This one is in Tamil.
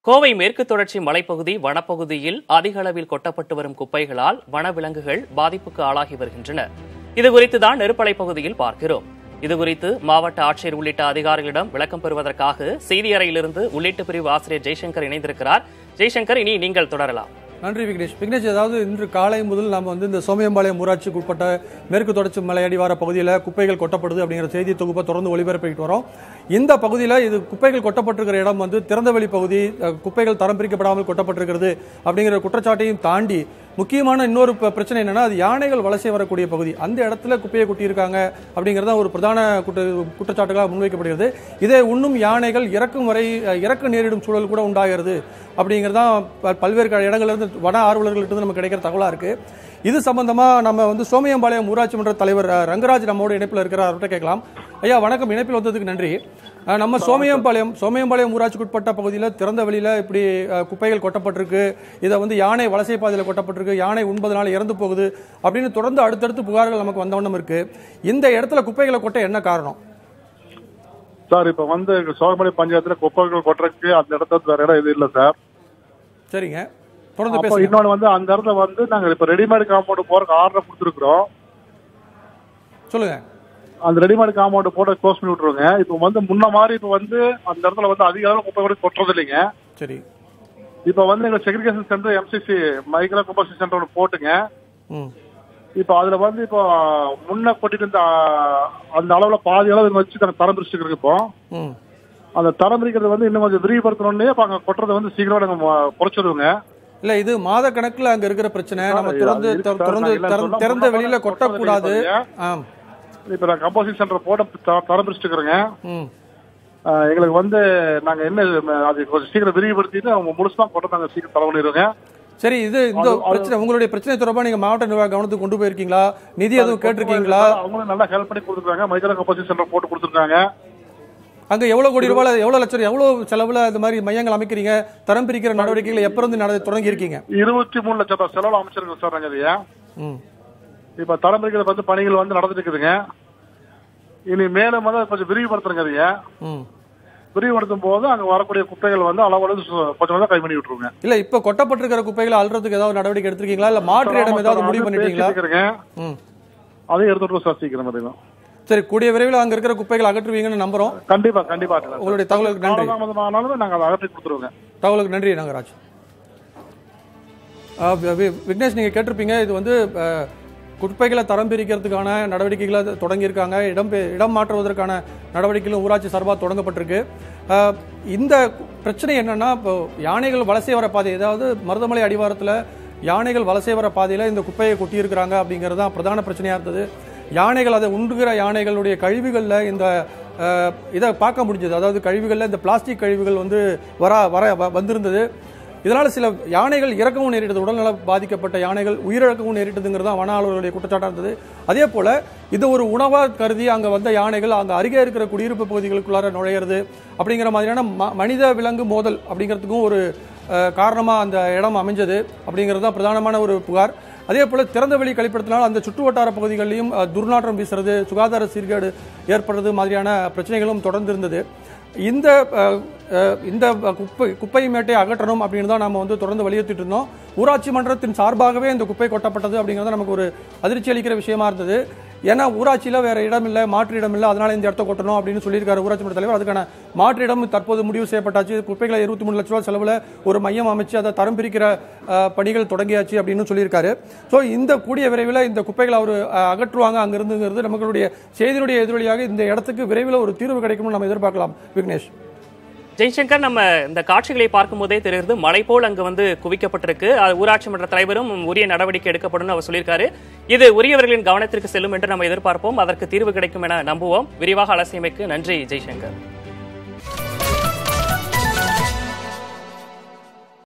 கோவை மேற்கு தொடர்ச்சி மலைப்பகுதி வனப்பகுதியில் அதிக அளவில் கொட்டப்பட்டு வரும் குப்பைகளால் வனவிலங்குகள் பாதிப்புக்கு ஆளாகி வருகின்றன இதுகுறித்து தான் நெருப்பலை பகுதியில் பார்க்கிறோம் இதுகுறித்து மாவட்ட ஆட்சியர் உள்ளிட்ட அதிகாரிகளிடம் விளக்கம் பெறுவதற்காக செய்தி அறையிலிருந்து உள்ளீட்டு பிரிவு ஆசிரியர் ஜெய்சங்கர் இணைந்திருக்கிறார் ஜெய்சங்கர் இனி நீங்கள் தொடரலாம் நன்றி விக்னேஷ் விக்னேஷ் அதாவது இன்று காலை முதல் நம்ம வந்து இந்த சோமியம்பாளையம் ஊராட்சிக்கு உட்பட்ட மேற்கு தொடர்ச்சி மலை அடிவார பகுதியில் குப்பைகள் கொட்டப்படுது அப்படிங்கிற செய்தி தொகுப்பை தொடர்ந்து ஒளிபரப்பிட்டு வரோம் இந்த பகுதியில் இது குப்பைகள் கொட்டப்பட்டிருக்கிற இடம் வந்து திறந்தவெளி பகுதி அஹ், குப்பைகள் தரம் பிரிக்கப்படாமல் கொட்டப்பட்டிருக்கிறது அப்படிங்கிற குற்றச்சாட்டையும் தாண்டி முக்கியமான இன்னொரு ப- பிரச்சனை என்னன்னா அது யானைகள் வலசை வரக்கூடிய பகுதி அந்த இடத்துல குப்பையை கொட்டியிருக்காங்க அப்படிங்கிறது தான் ஒரு பிரதான குற்ற குற்றச்சாட்டுகளாக முன்வைக்கப்படுகிறது இதை உண்ணும் யானைகள் இறக்கும் வரை அஹ், இறக்க நேரிடும் சூழல் கூட உண்டாகிறது அப்படிங்கிறது தான் ப- பல்வேறு க- இடங்கள்ல இருந்து வன ஆர்வலர்கள்ட்ட இருந்து நமக்கு கிடைக்கிற தகவலா இருக்கு இது சம்பந்தமா நம்ம வந்து சோமியம்பாளையம் ஊராட்சி மன்ற தலைவர் அஹ், ரங்கராஜ் நம்மோட இணைப்பில் இருக்கிறார் அவர்கிட்ட கேட்கலாம் ஐயா வணக்கம் இணைப்பில் வந்ததுக்கு நன்றி அஹ், நம்ம சோமியம்பாளையம் சோமியம்பாளையம் ஊராட்சிக்கு உட்பட்ட பகுதியில் திறந்த வெளியில இப்படி அஹ், குப்பைகள் கொட்டப்பட்டிருக்கு இதை வந்து யானை வலசை பாதையில் கொட்டப்பட்டிருக்கு யானை உண்பதனால இறந்து போகுது அப்படின்னு தொடர்ந்து அடுத்தடுத்து புகார்கள் நமக்கு வந்தவண்ணம் இருக்கு இந்த இடத்துல குப்பைகளை கொட்ட என்ன காரணம் சார் இப்ப வந்து சோழமலை பஞ்சாயத்துல குப்பைகள் கொட்டுறதுக்கு அந்த இடத்துல வேற இடம் இது இல்ல சார் சரிங்க தொடர்ந்து அப்போ பேசுங்க இன்னொன்னு வந்து அந்த இடத்துல வந்து நாங்க இப்ப ரெடிமேட் காம்பவுண்ட் போறதுக்கு ஆர்டர் கொடுத்துருக்கோம் சொல்லுங்க அந்த ரெடிமேட் காம்பவுண்ட் போட்டு க்ளோஸ் பண்ணி விட்டுருங்க இப்போ வந்து முன்ன மாதிரி இப்ப வந்து அந்த இடத்துல வந்து அதிக அளவு குப்பை கூட கொட்டுறது இல்லைங்க சரி இப்ப வந்து எங்க segregation center MCC micro compost center ஒன்று போட்டுங்க ம் இப்போ அதுல வந்து இப்போ முன்ன கொட்டிட்டு இருந்த ஆ, அந்த அளவுல பாதி அளவு வச்சு நாங்க தரம் பிரிச்சுட்டு இருக்கு இப்போ ம் அந்த தரம் பிரிக்கிறது வந்து இன்னும் கொஞ்சம் விரிவுபடுத்தணும்னே இப்ப அங்க கொட்டுறதை வந்து சீக்கிரம் நாங்க ம- குறைச்சிடுவோங்க இல்ல இது மாத கணக்குல அங்க இருக்கிற பிரச்சனை நம்ம சார், திறந்து அது இருக்கு சார், திறந்து நான் இல்லைன்னு திறந்து- சொல்ல திறந்த முடியாது. வெளியில கொட்டக்கூடாது கொட்டுறது ஆம் இப்ப நான் கம்போசிங் சென்டர் போட த- தரம் பிரிச்சுட்டு இருக்கிறேங்க ம் ஆஹ் எங்களுக்கு வந்து நாங்க என்ன ம- அது கொஞ்சம் சீக்கிரம் விரிவுபடுத்திட்டு அவங்க முழுசுமா கொண்டு நாங்க சீக்கிரம் தர பண்ணிடுவோங்க சரி இது இந்த பிரச்சனை உங்களுடைய பிரச்சனை தொடர்பா நீங்க மாவட்ட நிர்வாக கவனத்துக்கு கொண்டு போயிருக்கீங்களா நிதி எதுவும் கேட்டிருக்கீங்களா அவங்களும் நல்லா ஹெல்ப் பண்ணி கொடுத்துருக்காங்க மைக்ரோ கம்போசிங் சென்டர் போட்டு கொடுத்துருக்காங்க அங்க எவ்வளவு கோடி ரூபாய் எவ்வளவு லட்சம் எவ்வளவு செலவுல இந்த மாதிரி மையங்கள் அமைக்கிறீங்க தரம் பிரிக்கிற நடவடிக்கைகளை எப்ப இருந்து நட- தொடங்கி இருக்கீங்க இருபத்தி மூணு லட்சம் ரூபாய் செலவு அமைச்சிருக்கோம் சார் நாங்க இதைய ம் இப்ப தரம் பிரிக்கிறது வந்து பணிகள் வந்து நடந்துட்டு இருக்குதுங்க இனி மேலும் வந்து கொஞ்சம் விரிவுபடுத்துறங்க அதைய ம் விரிவுபடுத்தும் போது அங்க வரக்கூடிய குப்பைகள் வந்து அளவோடு சு- கொஞ்சம் கொஞ்சம் கை பண்ணி விட்டுருங்க இல்ல இப்ப கொட்டப்பட்டிருக்கிற குப்பைகளை அல்றதுக்கு ஏதாவது நடவடிக்கை எடுத்திருக்கீங்களா இல்ல மாற்று இடம் ஏதாவது முடிவு பண்ணிட்டீங்களா பேசிட்டு ம் அதையும் எடுத்துட்டு சார் சீக்கிரம் பாத்தீங்கன்னா சரி கூடிய விரைவில் அங்க இருக்கிற குப்பைகளை அகற்றுவீங்கன்னு நம்புறோம் கண்டிப்பா கண்டிப்பா உங்களுடைய தகவலுக்கு நன்றி காலதாமதமானாலும் நாங்க அதை அகற்றி கொடுத்துருவோங்க தகவலுக்கு நன்றி நாகராஜ் ஆ, வி- வி- விக்னேஷ் நீங்கள் கேட்டிருப்பீங்க இது வந்து அஹ், குப்பைகளை தரம் பிரிக்கிறதுக்கான நடவடிக்கைகளை தொடங்கியிருக்காங்க இடம் பெ- இடம் மாற்றுவதற்கான நடவடிக்கைகளும் ஊராட்சி சார்பாக தொடங்கப்பட்டிருக்கு அஹ், இந்த பிரச்சனை என்னன்னா இப்போ யானைகள் வலசை வர பாதை அதாவது மருதமலை அடிவாரத்தில் யானைகள் வலசை வர பாதையில் இந்த குப்பையை கொட்டியிருக்கிறாங்க அப்படிங்கிறது தான் பிரதான பிரச்சனையாக இருந்தது யானைகள் அதை உண்ணுகிற யானைகளுடைய கழிவுகளில் இந்த அஹ், இதை பார்க்க முடிஞ்சது அதாவது கழிவுகளில் இந்த பிளாஸ்டிக் கழிவுகள் வந்து வர வர வ- வந்திருந்தது இதனால சில யானைகள் இறக்கவும் நேரிட்டது உடல்நல பாதிக்கப்பட்ட யானைகள் உயிரிழக்கவும் நேரிட்டதுங்கிறது தான் வன ஆளுநர்களுடைய குற்றச்சாட்டாக இருந்தது அதே போல இது ஒரு உணவாக கருதி அங்கே வந்த யானைகள் அங்கே அருகே இருக்கிற குடியிருப்பு பகுதிகளுக்குள்ளார நுழையிறது அப்படிங்கிற மாதிரியான ம- மனித விலங்கு மோதல் அப்படிங்கிறதுக்கும் ஒரு அஹ், காரணமா அந்த இடம் அமைஞ்சது அப்படிங்கிறது தான் பிரதானமான ஒரு புகார் அதே போல திறந்த வெளி கழிப்பிடத்தினால் அந்த சுற்றுவட்டார பகுதிகளிலும் அஹ், துர்நாற்றம் வீசுறது சுகாதார சீர்கேடு ஏற்படுறது மாதிரியான பிரச்சனைகளும் தொடர்ந்து இருந்தது இந்த அஹ், அஹ், இந்த குப்பை குப்பை மேட்டை அகற்றணும் அப்படின்னு தான் நம்ம வந்து தொடர்ந்து வலியுறுத்திட்டு இருந்தோம் ஊராட்சி மன்றத்தின் சார்பாகவே இந்த குப்பை கொட்டப்பட்டது அப்படிங்கிறது நமக்கு ஒரு அதிர்ச்சி அளிக்கிற விஷயமா இருந்தது ஏன்னா ஊராட்சியில் வேற இடம் இல்லை மாற்று இடம் இல்லை அதனால இந்த இடத்த கொட்டணும் அப்படின்னு சொல்லியிருக்காரு ஊராட்சி மன்ற தலைவர் அதுக்கான மாற்று இடம் தற்போது முடிவு செய்யப்பட்டாச்சு குப்பைகளை இருபத்தி மூணு லட்ச ரூபா செலவில் ஒரு மையம் அமைச்சு அதை தரம் பிரிக்கிற அஹ், பணிகள் தொடங்கியாச்சு அப்படின்னு சொல்லியிருக்காரு ஸோ இந்த கூடிய விரைவில் இந்த குப்பைகளை அவர் அகற்றுவாங்க அங்கிருந்துங்கிறது நமங்களுடைய செய்தியினுடைய எதிரொலியாக இந்த இடத்துக்கு விரைவில் ஒரு தீர்வு கிடைக்கும்னு நம்ம எதிர்பார்க்கலாம் விக்னேஷ் ஜெய்சங்கர் நம்ம இந்த காட்சிகளை பார்க்கும்போதே தெரியுது மலை போல் அங்கு வந்து குவிக்கப்பட்டிருக்கு அது ஊராட்சி மன்ற தலைவரும் உரிய நடவடிக்கை எடுக்கப்படும் அவர் சொல்லியிருக்காரு இது உரியவர்களின் கவனத்திற்கு செல்லும் என்று நம்ம எதிர்பார்ப்போம் அதற்கு தீர்வு கிடைக்கும் என நம்புவோம் விரிவாக அலசியமைக்கு நன்றி ஜெய்சங்கர்